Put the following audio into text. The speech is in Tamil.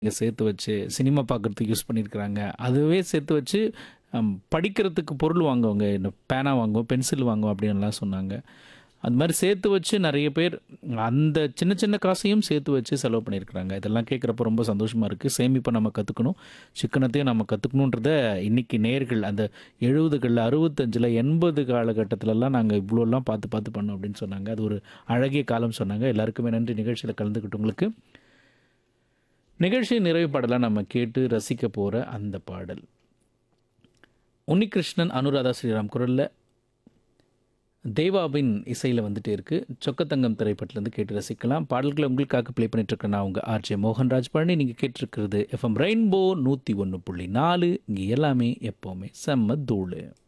இங்கே சேர்த்து வச்சு சினிமா பார்க்குறதுக்கு யூஸ் பண்ணியிருக்கிறாங்க அதுவே சேர்த்து வச்சு அம், படிக்கிறதுக்கு பொருள் வாங்குவாங்க இந்த பேனா வாங்குவோம் பென்சில் வாங்குவோம் அப்படின்லாம் சொன்னாங்க அது மாதிரி சேர்த்து வச்சு நிறைய பேர் அந்த சின்ன சின்ன காசையும் சேர்த்து வச்சு செலவு பண்ணியிருக்கிறாங்க இதெல்லாம் கேட்குறப்ப ரொம்ப சந்தோஷமாக இருக்குது சேமிப்பை நம்ம கற்றுக்கணும் சிக்கனத்தையும் நம்ம கற்றுக்கணுன்றத இன்றைக்கி நேர்கள் அந்த எழுபதுகளில் அறுபத்தஞ்சில் எண்பது காலகட்டத்திலலாம் நாங்கள் இவ்வளோலாம் பார்த்து பார்த்து பண்ணோம் அப்படின்னு சொன்னாங்க அது ஒரு அழகிய காலம் சொன்னாங்க எல்லாருக்குமே நன்றி நிகழ்ச்சியில் கலந்துக்கிட்டவங்களுக்கு நிகழ்ச்சி நிறைவு பாடலாம் நம்ம கேட்டு ரசிக்க போகிற அந்த பாடல் உன்னிகிருஷ்ணன் அனுராதா ஸ்ரீராம் குரலில் தேவாவின் இசையில் வந்துட்டே இருக்கு சொக்கத்தங்கம் திரைப்படத்துலேருந்து கேட்டு ரசிக்கலாம் பாடல்களை உங்களுக்காக ப்ளே பண்ணிட்டு இருக்கேன் நான் உங்கள் ஆர்ஜே மோகன்ராஜ் பழனி நீங்கள் கேட்டிருக்கிறது எஃப்எம் ரெயின்போ நூற்றி ஒன்று புள்ளி நாலு இங்கே எல்லாமே எப்போவுமே செம்ம தூளு